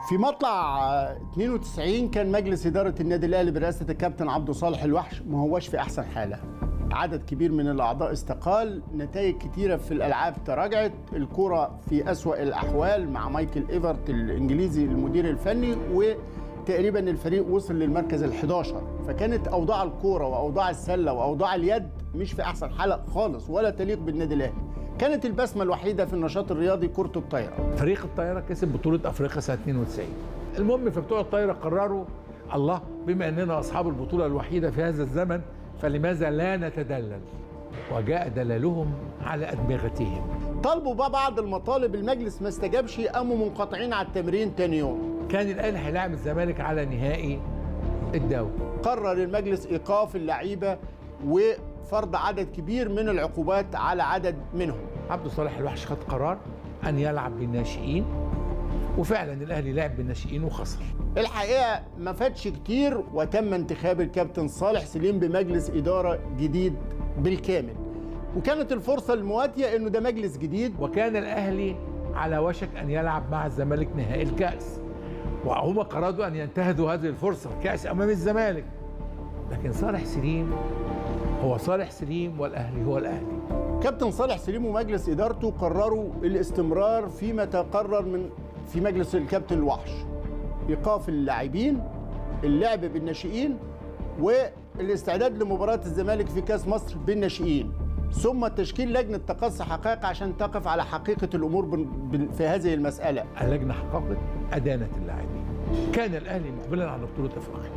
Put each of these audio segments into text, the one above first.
في مطلع آه، 92 كان مجلس إدارة النادي الأهلي برئاسة الكابتن عبد صالح الوحش ما هوش في أحسن حالة عدد كبير من الأعضاء استقال نتائج كتيرة في الألعاب تراجعت الكرة في أسوأ الأحوال مع مايكل إيفرت الإنجليزي المدير الفني وتقريبا الفريق وصل للمركز ال11 فكانت أوضاع الكرة وأوضاع السلة وأوضاع اليد مش في أحسن حالة خالص ولا تليق بالنادي الأهلي كانت البسمة الوحيدة في النشاط الرياضي كرة الطايرة فريق الطايره كسب بطوله افريقيا سنه 92 المهم فبتوع الطايره قرروا الله بما اننا اصحاب البطوله الوحيده في هذا الزمن فلماذا لا نتدلل وجاء دلالهم على ادمغتهم طالبوا بقى بعض المطالب المجلس ما استجابش قاموا منقطعين على التمرين تاني يوم كان الاهلي هيلاعب الزمالك على نهائي الدوري قرر المجلس ايقاف اللعيبه وفرض عدد كبير من العقوبات على عدد منهم عبد الصالح الوحش خد قرار ان يلعب بالناشئين وفعلا الاهلي لعب بالناشئين وخسر الحقيقه ما فاتش كتير وتم انتخاب الكابتن صالح سليم بمجلس اداره جديد بالكامل وكانت الفرصه المواتيه انه ده مجلس جديد وكان الاهلي على وشك ان يلعب مع الزمالك نهائي الكاس وهم قرروا ان ينتهزوا هذه الفرصه الكاس امام الزمالك لكن صالح سليم هو صالح سليم والاهلي هو الاهلي كابتن صالح سليم ومجلس ادارته قرروا الاستمرار فيما تقرر من في مجلس الكابتن الوحش ايقاف اللاعبين اللعب بالناشئين والاستعداد لمباراه الزمالك في كاس مصر بالناشئين ثم تشكيل لجنه تقصي حقائق عشان تقف على حقيقه الامور بال- بال- في هذه المساله اللجنه حققت ادانه اللاعبين كان الاهلي مقبلا على بطوله افريقيا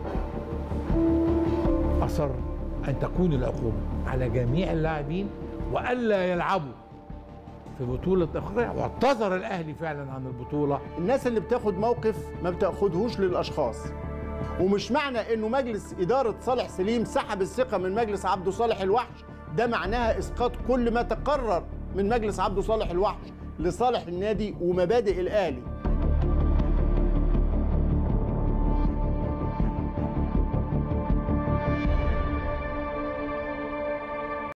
اصر ان تكون العقوبه على جميع اللاعبين والا يلعبوا في بطوله افريقيا واعتذر الاهلي فعلا عن البطوله الناس اللي بتاخد موقف ما بتاخدهوش للاشخاص ومش معنى انه مجلس اداره صالح سليم سحب الثقه من مجلس عبده صالح الوحش ده معناها اسقاط كل ما تقرر من مجلس عبده صالح الوحش لصالح النادي ومبادئ الاهلي